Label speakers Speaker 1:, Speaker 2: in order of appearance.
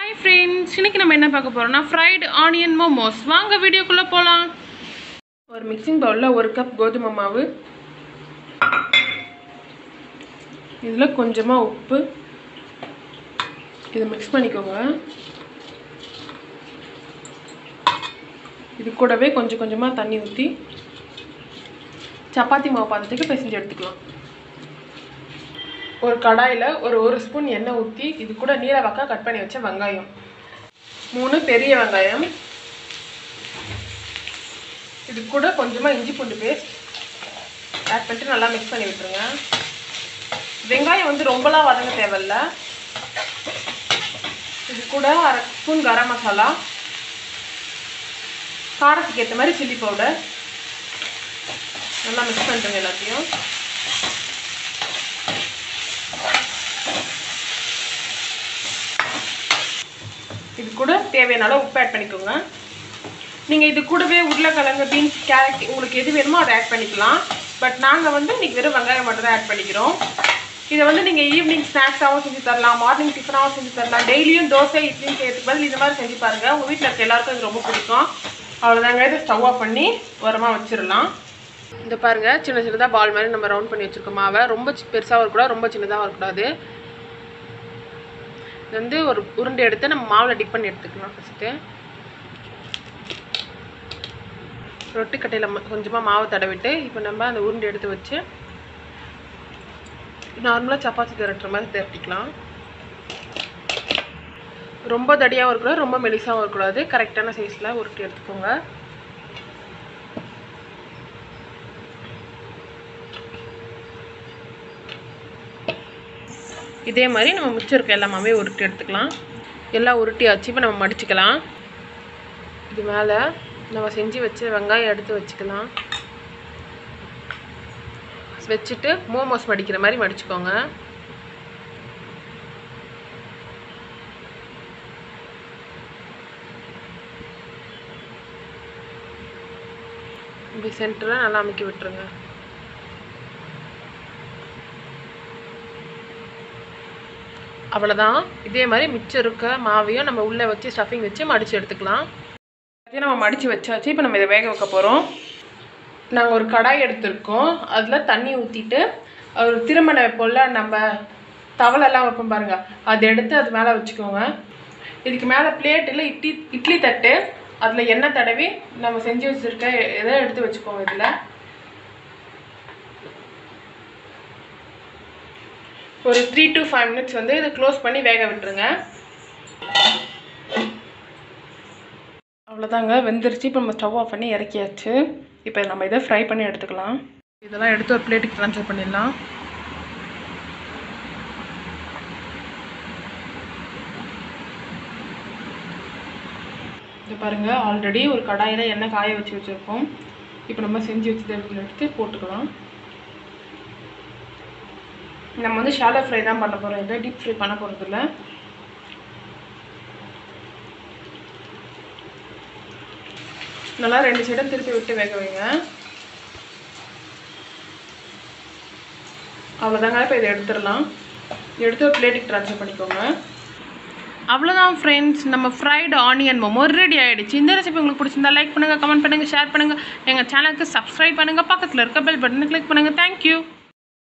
Speaker 1: hi friends இன்னைக்கு நம்ம என்ன பார்க்க போறோம்னா ஃப்ரைடு ஆனியன் மோமோஸ் வாங்க வீடியோக்குள்ளே போகலாம் ஒரு மிக்சிங் பவுலில் ஒரு கப் கோதுமை மாவு இதில் கொஞ்சமாக உப்பு இதை மிக்ஸ் பண்ணிக்கோங்க இது கூடவே கொஞ்சம் கொஞ்சமாக தண்ணி ஊற்றி சப்பாத்தி மாவு பாத்திரத்துக்கு பிசைஞ்சு எடுத்துக்கலாம் ஒரு கடாயில் ஒரு ஒரு ஸ்பூன் எண்ணெய் ஊற்றி இது கூட நீல வாக்கா கட் பண்ணி வச்ச வெங்காயம் மூணு பெரிய வெங்காயம் இது கூட கொஞ்சமாக இஞ்சி பூண்டு பேஸ்ட் ஆட் பண்ணிட்டு நல்லா மிக்ஸ் பண்ணி விட்டுருங்க வெங்காயம் வந்து ரொம்பலாம் வதங்க தேவையில்ல இது கூட அரை ஸ்பூன் கரம் மசாலா காரத்துக்கு ஏற்ற மாதிரி சில்லி பவுடர் நல்லா மிக்ஸ் பண்ணிட்டுருங்க எல்லாத்தையும் இது கூட தேவையான அளவு உப்பு ஆட் பண்ணிக்கோங்க நீங்கள் இது கூடவே உருளைக்கிழங்கு பீன்ஸ் கேரட் உங்களுக்கு எது வேணுமோ அதை ஆட் பண்ணிக்கலாம் பட் நாங்கள் வந்து இன்றைக்கி வெறும் வெங்காயம் மட்டும் தான் ஆட் பண்ணிக்கிறோம் இதை வந்து நீங்கள் ஈவினிங் ஸ்நாக்ஸாகவும் செஞ்சு தரலாம் மார்னிங் டிஃபனாகவும் செஞ்சு தரலாம் டெய்லியும் தோசை இட்லி செய்யறதுக்கு பதில் இந்த மாதிரி செஞ்சு பாருங்கள் உங்கள் வீட்டில் இருக்க எல்லாருக்கும் இது ரொம்ப பிடிக்கும் அவ்வளோதாங்க இதை ஸ்டவ் ஆஃப் பண்ணி உரமாக வச்சிடலாம் இந்த பாருங்கள் சின்ன சின்னதாக பால் மாதிரி நம்ம ரவுண்ட் பண்ணி வச்சுருக்கோம் மாவை ரொம்ப பெருசாக வரக்கூடாது ரொம்ப சின்னதாக வரக்கூடாது இது வந்து ஒரு உருண்டை எடுத்து நம்ம மாவில் டிப் பண்ணி எடுத்துக்கலாம் ஃபஸ்ட்டு ரொட்டிக்கட்டையில் கொஞ்சமாக மாவு தடவிட்டு இப்போ நம்ம அந்த உருண்டை எடுத்து வச்சு நார்மலாக சப்பாத்தி திரட்டுற மாதிரி திரட்டிக்கலாம் ரொம்ப தடியாகவும் இருக்கக்கூடாது ரொம்ப மெலிசாகவும் இருக்கக்கூடாது கரெக்டான சைஸில் உருட்டி எடுத்துக்கோங்க இதே மாதிரி நம்ம மிச்சம் இருக்க எல்லாமே உருட்டி எடுத்துக்கலாம் எல்லாம் உருட்டியாச்சு இப்போ நம்ம மடிச்சுக்கலாம் இது மேலே நம்ம செஞ்சு வச்சு வெங்காயம் எடுத்து வச்சுக்கலாம் வச்சுட்டு மோமோஸ் மடிக்கிற மாதிரி மடிச்சுக்கோங்க இப்படி சென்டரில் நல்லா அமைக்கி விட்டுருங்க அவ்வளோதான் இதே மாதிரி மிச்சம் இருக்க மாவையும் நம்ம உள்ளே வச்சு ஸ்டஃபிங் வச்சு மடித்து எடுத்துக்கலாம் அதையும் நம்ம மடித்து வச்சாச்சு இப்போ நம்ம இதை வேக வைக்க போகிறோம் நாங்கள் ஒரு கடாய் எடுத்திருக்கோம் அதில் தண்ணி ஊற்றிட்டு ஒரு திருமண வைப்போம்ல நம்ம தவளெல்லாம் வைப்போம் பாருங்கள் அதை எடுத்து அது மேலே வச்சுக்கோங்க இதுக்கு மேலே பிளேட்டில் இட்லி இட்லி தட்டு அதில் எண்ணெய் தடவி நம்ம செஞ்சு வச்சுருக்க இதை எடுத்து வச்சுக்கோங்க இதில் ஒரு த்ரீ டு ஃபைவ் மினிட்ஸ் வந்து இதை க்ளோஸ் பண்ணி வேக விட்டுருங்க அவ்வளோதாங்க வெந்துருச்சு இப்போ நம்ம ஸ்டவ் ஆஃப் பண்ணி இறக்கியாச்சு இப்போ நம்ம இதை ஃப்ரை பண்ணி எடுத்துக்கலாம் இதெல்லாம் எடுத்து ஒரு பிளேட்டுக்கு ட்ரான்ஸ்ஃபர் பண்ணிடலாம் இது பாருங்கள் ஆல்ரெடி ஒரு கடாயில் எண்ணெய் காய வச்சு வச்சுருக்கோம் இப்போ நம்ம செஞ்சு வச்சு எடுத்து போட்டுக்கலாம் நம்ம வந்து ஷாலோ ஃப்ரை தான் பண்ண போகிறோம் இதை டீப் ஃப்ரை பண்ண போகிறது இல்லை நல்லா ரெண்டு சைடும் திருப்பி விட்டு வேக வைங்க அவ்வளோதாங்க இப்போ இதை எடுத்துடலாம் எடுத்து ஒரு பிளேட்டுக்கு ட்ரான்ஸ்ஃபர் பண்ணிக்கோங்க அவ்வளோதான் ஃப்ரெண்ட்ஸ் நம்ம ஃப்ரைடு ஆனியன் மோமோ ரெடி ஆகிடுச்சு இந்த ரெசிபி உங்களுக்கு பிடிச்சிருந்தா லைக் பண்ணுங்கள் கமெண்ட் பண்ணுங்கள் ஷேர் பண்ணுங்கள் எங்கள் சேனலுக்கு சப்ஸ்கிரைப் பண்ணுங்கள் பக்கத்தில் இருக்க பெல் பட்டனை கிளிக் பண்ணுங்கள் தேங்க்யூ